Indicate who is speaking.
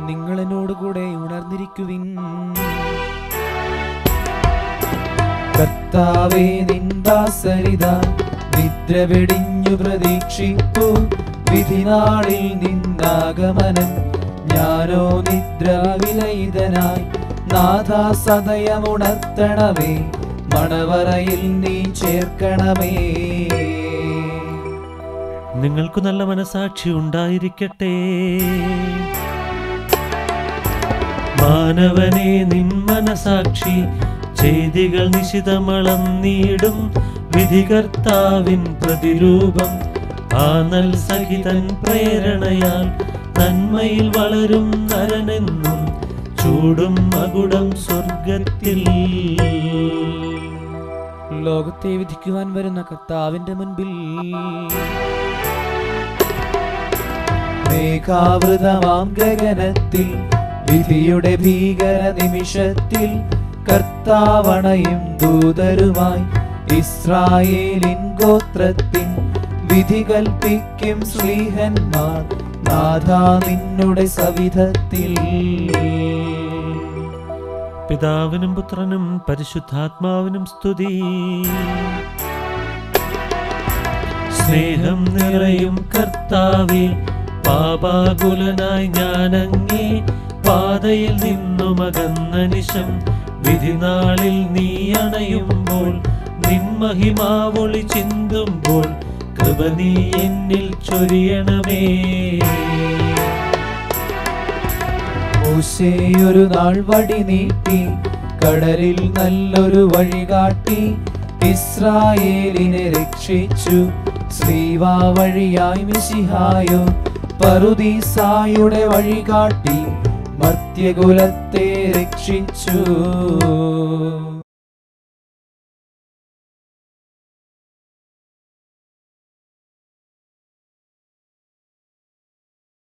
Speaker 1: നിങ്ങൾ എന്നോട് കൂടെ ഉണർന്നിരിക്കുവിൻ കർത്താവേ നിന്ദാസരിത നിദ്ര വെടിഞ്ഞു പ്രതീക്ഷിപ്പു വിധിനാളിൽ നിന്നാഗമനം ഞാനോ നിദ്ര വിലയിതനായി നാഥ സദയമുണർത്തണമേ മണവറയിൽ നീ ചേർക്കണമേ
Speaker 2: നിങ്ങൾക്ക് നല്ല മനസാക്ഷി ഉണ്ടായിരിക്കട്ടെ മാനവനെ നിൻ മനസാക്ഷി ചെയ്തികൾ നിശിതമളന്നീടും വിധികർത്താവിൻ പ്രതിരൂപം ആ നൽ സഹിതൻ പ്രേരണയാൽ നന്മയിൽ വളരും നരനെന്നും ചൂടും മകുടം സ്വർഗത്തിൽ
Speaker 1: ലോകത്തെ വിധിക്കുവാൻ വരുന്ന കർത്താവിന്റെ മുൻപിൽ മേഘാവൃതമാം ഗഗനത്തിൽ വിധിയുടെ ഭീകര നിമിഷത്തിൽ കർത്താവണയും ദൂതരുമായി ഇസ്രായേലിൻ ഗോത്രത്തിൻ വിധി കൽപ്പിക്കും ശ്രീഹന്മാർ നാഥ നിന്നുടെ സവിധത്തിൽ
Speaker 2: പിതാവിനും പുത്രനും പരിശുദ്ധാത്മാവിനും സ്തുതി സ്നേഹം നിറയും കർത്താവെ പാപാകുലനായി ഞാനങ്ങേ പാതയിൽ നിന്നുമകന്ന നിശം വിധിനാളിൽ നീ അണയുമ്പോൾ നിൻ മഹിമാവൊളി ചിന്തുമ്പോൾ കൃപ നീ എന്നിൽ ചൊരിയണമേ
Speaker 1: മൂശയൊരു നാൾ വടി നീട്ടി കടലിൽ നല്ലൊരു വഴി കാട്ടി ഇസ്രായേലിനെ രക്ഷിച്ചു ശ്രീവാ വഴിയായി മിശിഹായോ പറുദീസായുടെ വഴി കാട്ടി മർത്യകുലത്തെ രക്ഷിച്ചു